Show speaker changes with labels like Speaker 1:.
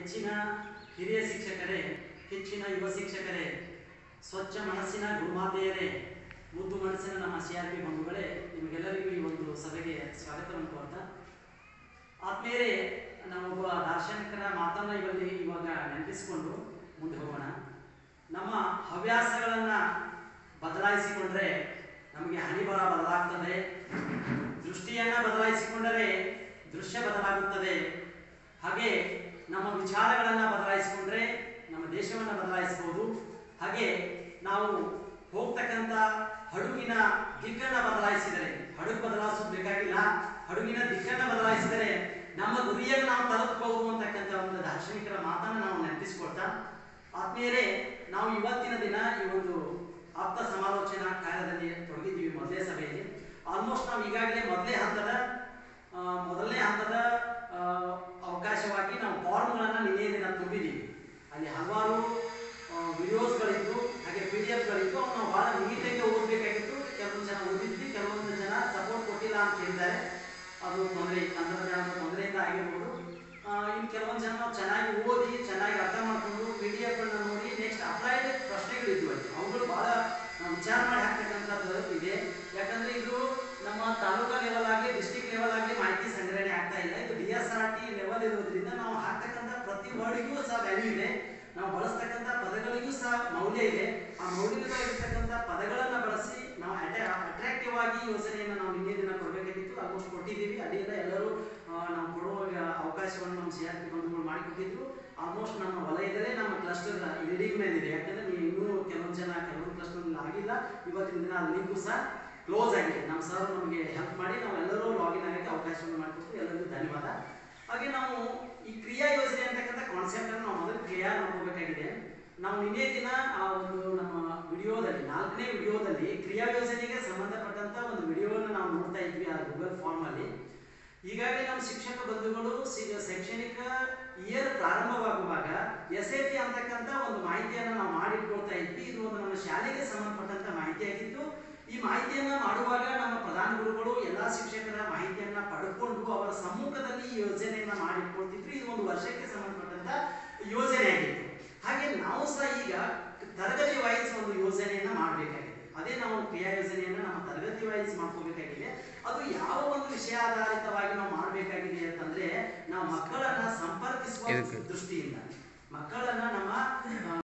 Speaker 1: ಹೆಚ್ಚಿನ ಹಿರಿಯ ಶಿಕ್ಷಕರೇ ಹೆಚ್ಚಿನ ಯುವ ಶಿಕ್ಷಕರೇ ಸ್ವಚ್ಛ ಮನಸ್ಸಿನ ಗುರುಮಾತೆಯರೇ ಮುದ್ದು ಮನಸ್ಸಿನ ನಮ್ಮ ಸಿ ಆರ್ ಪಿ ಬಂಧುಗಳೇ ನಿಮಗೆಲ್ಲರಿಗೂ ಈ ಒಂದು ಸಭೆಗೆ ಸ್ವಾಗತವನ್ನು ಕೋರ್ತಾ ಆದ್ಮೇಲೆ ನಾವೊಬ್ಬ ದಾರ್ಶನಿಕರ ಮಾತನ್ನ ಇವಲ್ಲಿ ಇವಾಗ ನೆನಪಿಸಿಕೊಂಡು ಮುಂದೆ ಹೋಗೋಣ ನಮ್ಮ ಹವ್ಯಾಸಗಳನ್ನ ಬದಲಾಯಿಸಿಕೊಂಡ್ರೆ ನಮಗೆ ಹಣಿಬರ ಬದಲಾಗ್ತದೆ ದೃಷ್ಟಿಯನ್ನ ಬದಲಾಯಿಸಿಕೊಂಡರೆ ದೃಶ್ಯ ಬದಲಾಗುತ್ತದೆ ಹಾಗೆ ನಮ್ಮ ವಿಚಾರಗಳನ್ನ ಬದಲಾಯಿಸಿಕೊಂಡ್ರೆ ನಮ್ಮ ದೇಶವನ್ನ ಬದಲಾಯಿಸಬಹುದು ಹಾಗೆ ನಾವು ಹೋಗ್ತಕ್ಕಂಥ ಹಡಗಿನ ದಿಕ್ಕನ್ನ ಬದಲಾಯಿಸಿದರೆ ಹಡಗು ಬದಲಾಯಿಸೋದು ಬೇಕಾಗಿಲ್ಲ ಹಡಗಿನ ದಿಕ್ಕನ್ನ ಬದಲಾಯಿಸಿದರೆ ನಮ್ಮ ಗುರಿಯನ್ನು ನಾವು ತಲುಪಬಹುದು ಅಂತಕ್ಕಂಥ ಒಂದು ದಾರ್ಶನಿಕರ ಮಾತನ್ನ ನಾವು ನೆನಪಿಸಿಕೊಳ್ತಾ ಆತ್ಮೀಯರೇ ನಾವು ಇವತ್ತಿನ ದಿನ ಈ ಒಂದು ಆಪ್ತ ಸಮಾಲೋಚನಾ ಕಾರ್ಯದಲ್ಲಿ ತೊಡಗಿದ್ದೀವಿ ಮೊದಲೇ ಸಭೆಯಲ್ಲಿ ಆಲ್ಮೋಸ್ಟ್ ನಾವು ಈಗಾಗಲೇ ಮೊದಲೇ ಹಂತದ ಆ, ಮೊದಲನೇ ಹಂತದ ಆ, ಅವಕಾಶವಾಗಿ ನಾವು ಫಾರ್ಮ್ಗಳನ್ನು ನಿನ್ನೆ ದಿನ ತುಂಬಿದ್ದೀವಿ ಅಲ್ಲಿ ಹಲವಾರು ವಿಡಿಯೋಸ್ಗಳಿದ್ದು ಹಾಗೆ ಪಿ ಡಿ ಎಫ್ಗಳಿದ್ದು ಅವು ನಾವು ಭಾಳ ನೀಟಾಗಿ ಓದಬೇಕಾಗಿತ್ತು ಕೆಲವೊಂದು ಜನ ಓದಿದ್ವಿ ಕೆಲವೊಂದು ಜನ ಸಪೋರ್ಟ್ ಕೊಟ್ಟಿಲ್ಲ ಅಂತ ಹೇಳಿದ್ದಾರೆ ಅದು ತೊಂದರೆ ತಂತ್ರಜ್ಞಾನದ ತೊಂದರೆಯಿಂದ ಆಗಿರ್ಬೋದು ಆ, ಇನ್ನು ಕೆಲವೊಂದು ಜನ ನಾವು ಚೆನ್ನಾಗಿ ಓದಿ ಚೆನ್ನಾಗಿ ಅರ್ಥ ಮಾಡ್ಕೊಂಡು ಪಿ ಡಿ ಎಫ್ ಅನ್ನು ನೋಡಿ ನೆಕ್ಸ್ಟ್ ಅಪ್ಲೈಡ್ ಪ್ರಶ್ನೆಗಳಿದ್ವು ಅಲ್ಲಿ ಅವುಗಳು ಬಹಳ ನಾವು ವಿಚಾರ ಮಾಡಿ ಹಾಕ್ತಕ್ಕಂಥದ್ದು ಇದೆ ಯಾಕಂದ್ರೆ ಇದು ನಮ್ಮ ತಾಲೂಕಾ ಲೆವೆಲ್ ಆಗಲಿ ಡಿಸ್ಟಿಕ್ ಲೆವೆಲ್ ಆಗಲಿ ಮಾಹಿತಿ ಸಂಗ್ರಹಣೆ ಆಗ್ತಾ ಇಲ್ಲ ಇದು D S R T level ಇರೋದ್ರಿಂದ ನಾವು ಹಾಕ್ತಕ್ಕಂಥ ಪ್ರತಿ ವರ್ಡಿಗೂ ಸಹ ವ್ಯಾಲ್ಯೂ ಇದೆ ನಾವು ಬಳಸ್ತಕ್ಕಂಥ ಪದಗಳಿಗೂ ಸಹ ಮೌಲ್ಯ ಇದೆ ಆ ಮೌಲ್ಯವಾಗಿರ್ತಕ್ಕಂಥ ಪದಗಳನ್ನ ಬಳಸಿ ನಾವು ಅಟ್ರಾಕ್ಟಿವ್ ಆಗಿ ಯೋಜನೆಯನ್ನು ನಾವು ನಿನ್ನೆ ದಿನ ಕೊಡಬೇಕಾಗಿತ್ತು ಆಲ್ಮೋಸ್ಟ್ ಕೊಟ್ಟಿದ್ದೀವಿ ಅಲ್ಲಿಂದ ಎಲ್ಲರೂ ಆ, ನಾವು ಕೊಡುವಾಗ ಅವಕಾಶವನ್ನು ನಮ್ಮ ಸಿ ಆರ್ ಪಿ ಬಂಧುಗಳು ಮಾಡಿಕೊಟ್ಟಿದ್ರು ಆಲ್ಮೋಸ್ಟ್ ನಮ್ಮ ವಲಯದಲ್ಲೇ ನಮ್ಮ ಕ್ಲಸ್ಟರ್ ಲೀಡಿಂಗ್ ಮೇಲೆ ಇದೆ ಯಾಕಂದ್ರೆ ನೀವು ಇನ್ನೂ ಕೆಲವೊಂದು ಜನ ಕೆಲವೊಂದು ಕ್ಲಸ್ಟರ್ ಆಗಿಲ್ಲ ಇವತ್ತಿನ ದಿನ ಲಿಂಕು ಸಹ ಕ್ಲೋಸ್ ಆಗಿದೆ ನಮ್ಮ ಸರ್ ನಮಗೆ ಹೆಲ್ಪ್ ಮಾಡಿ ನಾವೆಲ್ಲರೂ ಲಾಗಿನ್ ಆಗಕ್ಕೆ ಅವಕಾಶವನ್ನು ಮಾಡಿಕೊಟ್ಟು ಎಲ್ಲರಿಗೂ ಧನ್ಯವಾದ ಹಾಗೆ ನಾವು ಈ ಕ್ರಿಯಾ ಯೋಜನೆ ಅಂತಕ್ಕಂಥ ಕಾನ್ಸೆಪ್ಟ್ ಅನ್ನು ನಾವು ಮೊದಲು ಕ್ಲಿಯರ್ ಮಾಡ್ಕೋಬೇಕಾಗಿದೆ ನಾವು ನಿನ್ನೆ ದಿನ ಆ ಒಂದು ನಮ್ಮ ವಿಡಿಯೋದಲ್ಲಿ ನಾಲ್ಕನೇ ವಿಡಿಯೋದಲ್ಲಿ ಕ್ರಿಯಾ ಯೋಜನೆಗೆ ಸಂಬಂಧಪಟ್ಟಂತ ಒಂದು ವಿಡಿಯೋವನ್ನು ನಾವು ನೋಡ್ತಾ ಇದ್ವಿ ಆ ಗೂಗಲ್ ಫಾರ್ಮ್ ಅಲ್ಲಿ ಈಗಾಗಲೇ ನಮ್ಮ ಶಿಕ್ಷಕ ಬಂಧುಗಳು ಸಿ- ಶೈಕ್ಷಣಿಕ ಇಯರ್ ಪ್ರಾರಂಭವಾಗುವಾಗ ಎಸ್ ಎ ಪಿ ಅಂತಕ್ಕಂಥ ಒಂದು ಮಾಹಿತಿಯನ್ನು ನಾವು ಮಾಡಿಟ್ಕೊಳ್ತಾ ಇದ್ವಿ ಇದು ಒಂದು ನಮ್ಮ ಶಾಲೆಗೆ ಸಂಬಂಧಪಟ್ಟಂತ ಮಾಹಿತಿಯಾಗಿತ್ತು ಈ ಮಾಹಿತಿಯನ್ನ ಮಾಡುವಾಗ ನಮ್ಮ ಪ್ರಧಾನ ಗುರುಗಳು ಎಲ್ಲಾ ಶಿಕ್ಷಕರ ಮಾಹಿತಿಯನ್ನ ಪಡ್ಕೊಂಡು ಅವರ ಸಮ್ಮುಖದಲ್ಲಿ ಈ ಯೋಜನೆಯನ್ನ ಮಾಡಿಟ್ಕೊಳ್ತಿದ್ರು ಇದು ಒಂದು ವರ್ಷಕ್ಕೆ ಸಂಬಂಧಪಟ್ಟಂತ ಯೋಜನೆ ಆಗಿತ್ತು ಹಾಗೆ ನಾವು ಸಹ ಈಗ ತರಗತಿ ವೈಸ್ ಒಂದು ಯೋಜನೆಯನ್ನ ಮಾಡಬೇಕಾಗಿದೆ ಅದೇ ನಾವು ಕ್ರಿಯಾ ಯೋಜನೆಯನ್ನ ನಮ್ಮ ತರಗತಿ ವೈಸ್ ಮಾಡ್ಕೋಬೇಕಾಗಿದೆ ಅದು ಯಾವ ಒಂದು ವಿಷಯ ಆಧಾರಿತವಾಗಿ ನಾವು ಮಾಡಬೇಕಾಗಿದೆ ಅಂತಂದ್ರೆ ನಾವು ಮಕ್ಕಳನ್ನ ಸಂಪರ್ಕಿಸುವ
Speaker 2: ಇದಕ್ಕೆ.
Speaker 1: ದೃಷ್ಟಿಯಿಂದ ಮಕ್ಕಳನ್ನ ನಮ್ಮ ಆ,